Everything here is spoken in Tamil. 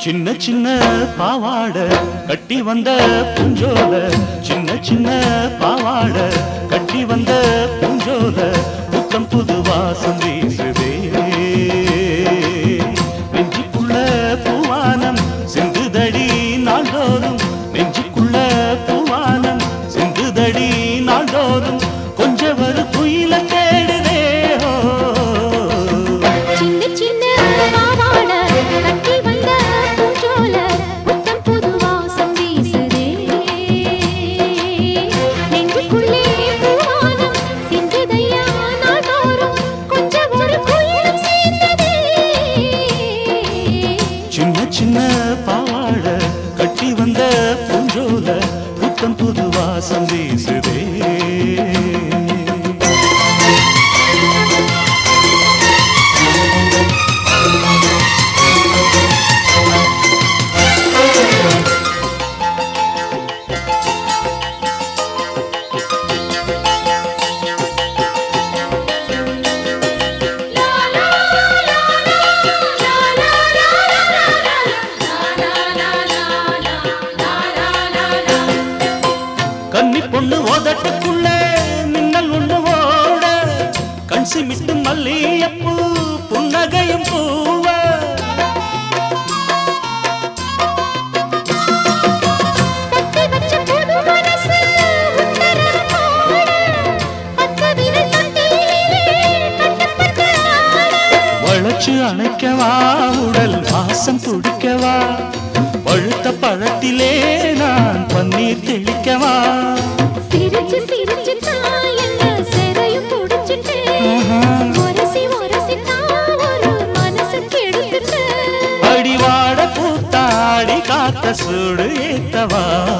சின்ன சின்ன பாவாட கட்டி வந்த பூஞ்சோல சின்ன சின்ன பாவாட கட்டி வந்த பூஞ்சோல புத்தம் புது வாசம் வீசுதே நெஞ்சுக்குள்ள பூவானம் சிந்துதடி நாள்தோறும் நெஞ்சுக்குள்ள பூவானம் சிந்துதடி நாள்தோறும் கொஞ்சம் ஒரு குயில தேடுதே ஓ. சின்ன சின்ன பாவாட கட்டி வந்த பூஞ்சோல புத்தம் புது வாசம் வீசுதே நெஞ்சுக்குள்ளே பூவானம் சிந்துதையா நாள்தோறும் கொஞ்சம் ஒரு குயிலும் சேர்ந்ததே சின்ன சின்ன பாவாட கட்டி வந்த பூஞ்சோல புத்தம் புது வாசம் வீசுதே கன்னி பொண்ணு ஓதட்டுக்குள்ள மின்னல் ஒண்ணு ஓட கண் சிமிட்டு மல்லியப்பூ புன்னகையும் பூவ தட்டி வச்ச புது மனசு உத்தரவு போட பச்சை விரல் தொட்டிலே கட்டப்பட்டு ஆட வளைச்சு அணைக்கவா உடல் வாசம் துடிக்கவா பழுத்த பழத்திலே நான் பன்னீர் தெளிக்கவா சிரிச்சு சிரிச்சு தான் என்ன சிறையும் புடிச்சிட்டு உரசி உரசி தான் ஒரு மனசு கெடுத்துட்டு அடிவாட பூத்தாடி காத்த சூடு ஏத்தவா